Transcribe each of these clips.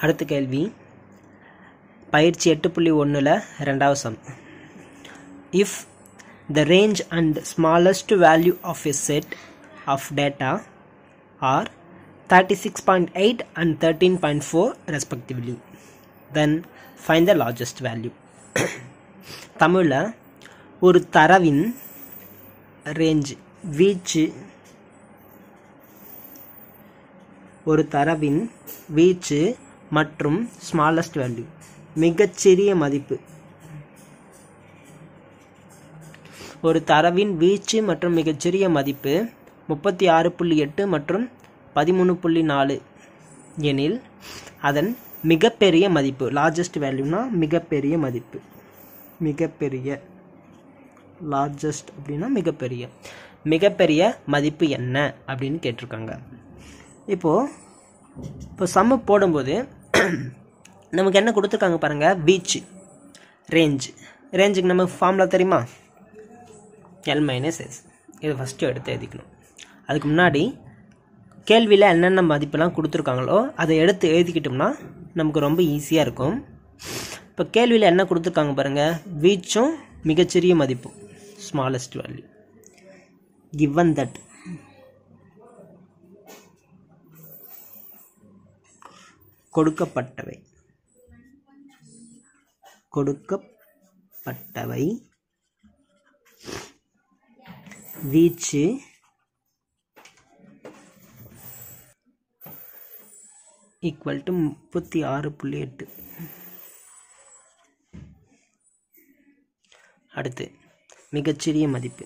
அடுத்த கேள்வி பயிற்சி எட்டு புள்ளி ஒன்றில் ரெண்டாவது some if the range and smallest value of a set of data are thirty six point eight and thirteen point four respectively then find the largest value தமிழில் ஒரு தரவின் ரேஞ்ச் வீச்சு ஒரு தரவின் வீச்சு மற்றும் ஸ்மாலஸ்ட் வேல்யூ மிகச்சிறிய மதிப்பு ஒரு தரவின் வீச்சு மற்றும் மிகச்சிறிய மதிப்பு முப்பத்தி ஆறு புள்ளி எட்டு மற்றும் பதிமூணு புள்ளி நாலு எனில் அதன் மிகப்பெரிய மதிப்பு லார்ஜஸ்ட் வேல்யூனா மிகப்பெரிய மதிப்பு மிகப்பெரிய லார்ஜஸ்ட் அப்படின்னா மிகப்பெரிய மிகப்பெரிய மதிப்பு என்ன அப்படின்னு கேட்டிருக்காங்க இப்போது இப்போ சம்மு போடும்போது நமக்கு என்ன கொடுத்துருக்காங்க பாருங்கள் பீச் ரேஞ்ச் ரேஞ்சுக்கு நம்ம ஃபார்முலா தெரியுமா எல் மைனஸ் எஸ் இது ஃபஸ்ட்டு எடுத்து எழுதிக்கணும் அதுக்கு முன்னாடி கேள்வியில் என்னென்ன மதிப்பெல்லாம் கொடுத்துருக்காங்களோ அதை எடுத்து எழுதிக்கிட்டோம்னா நமக்கு ரொம்ப ஈஸியாக இருக்கும் இப்போ கேள்வியில் என்ன கொடுத்துருக்காங்க பாருங்கள் வீச்சும் மிகச்சிறிய மதிப்பும் ஸ்மாலஸ்ட் வேல்யூ given that கொடுக்கப்பட்டவை கொடுக்கப்பட்டவை வீச்சு ஈக்குவல் டு முப்பத்தி ஆறு புள்ளி எட்டு அடுத்து மிகச்சிறிய மதிப்பு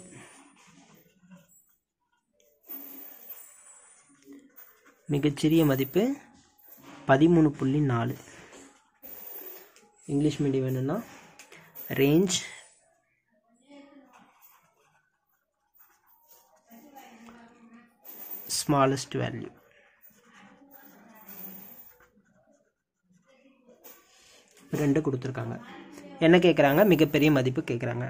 மிகச்சிறிய மதிப்பு பதிமூணு புள்ளி நாலு இங்கிலீஷ் மீடியம் வேணும்னா ரேஞ்ச் ஸ்மாலஸ்ட் வேல்யூ ரெண்டு கொடுத்துருக்காங்க என்ன கேட்குறாங்க மிகப்பெரிய மதிப்பு கேட்குறாங்க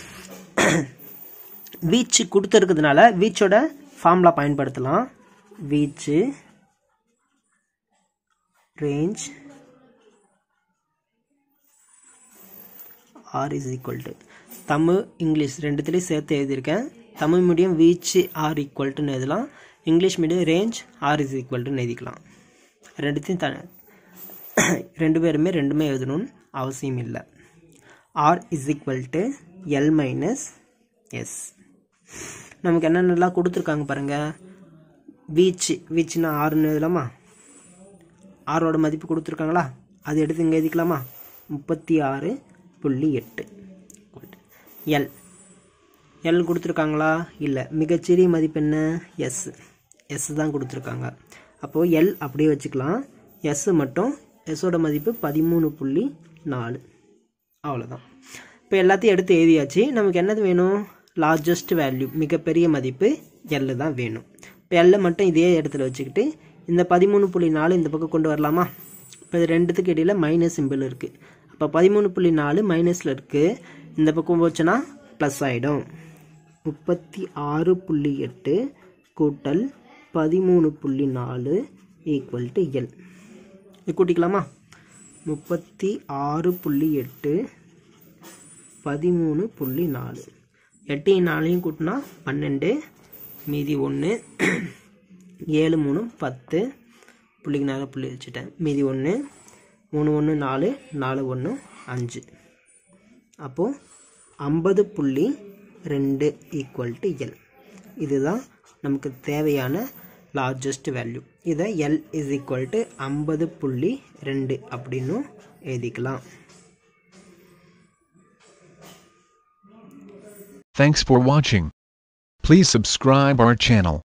வீச்சு கொடுத்துருக்கிறதுனால வீச்சோட ஃபார்முலா பயன்படுத்தலாம் வீச்சு range R is equal to Tamil English ரெண்டுத்துலேயும் சேர்த்து எழுதியிருக்கேன் தமிழ் மீடியம் வீச்சு ஆர் ஈக்குவல் டுன்னு எழுதலாம் English medium range R is equal டுன்னு எழுதிக்கலாம் ரெண்டுத்தையும் த ரெண்டு பேருமே ரெண்டுமே எழுதணும்னு அவசியம் இல்லை R is equal to L minus S நமக்கு என்னென்னலாம் கொடுத்துருக்காங்க பாருங்கள் வீச்சு வீச்சுன்னா ஆறுன்னு எழுதலாமா ஆறோட மதிப்பு கொடுத்துருக்காங்களா அது எடுத்து இங்கே எழுதிக்கலாமா முப்பத்தி ஆறு புள்ளி எட்டு எல் எல் கொடுத்துருக்காங்களா இல்லை மிகச்சிறிய மதிப்பு என்ன எஸ் எஸ் தான் கொடுத்துருக்காங்க அப்போது எல் அப்படியே வச்சுக்கலாம் எஸ் மட்டும் எஸ்ஸோட மதிப்பு பதிமூணு புள்ளி நாலு அவ்வளோதான் இப்போ எல்லாத்தையும் எடுத்து எழுதியாச்சு நமக்கு என்னது வேணும் லார்ஜஸ்ட் வேல்யூ மிகப்பெரிய மதிப்பு எல்லு தான் வேணும் இப்போ எல்லை மட்டும் இதே இடத்துல வச்சுக்கிட்டு இந்த பதிமூணு புள்ளி நாலு இந்த பக்கம் கொண்டு வரலாமா இப்போ இது ரெண்டுத்துக்கு இடையில் மைனஸ் சிம்பிள் இருக்குது அப்போ பதிமூணு புள்ளி நாலு மைனஸில் இருக்குது இந்த பக்கம் போச்சுன்னா ப்ளஸ் ஆகிடும் முப்பத்தி ஆறு புள்ளி எட்டு கூட்டல் பதிமூணு புள்ளி நாலு ஈக்குவல் டு எல் இது கூட்டிக்கலாமா முப்பத்தி ஆறு புள்ளி எட்டு பதிமூணு புள்ளி நாலு எட்டையும் நாலையும் கூட்டினா பன்னெண்டு மீதி ஒன்று ஏழு மூணு பத்து புள்ளிக்கு நாலு புள்ளி வச்சுட்டேன் மீதி ஒன்று மூணு ஒன்று நாலு நாலு ஒன்று அஞ்சு அப்போது ஐம்பது புள்ளி ரெண்டு ஈக்குவல் டு எல் இதுதான் நமக்கு தேவையான லார்ஜஸ்ட் வேல்யூ இதை எல் இஸ் ஈக்குவல் டு ஐம்பது புள்ளி ரெண்டு அப்படின்னு எழுதிக்கலாம் Thanks for watching. Please subscribe our channel.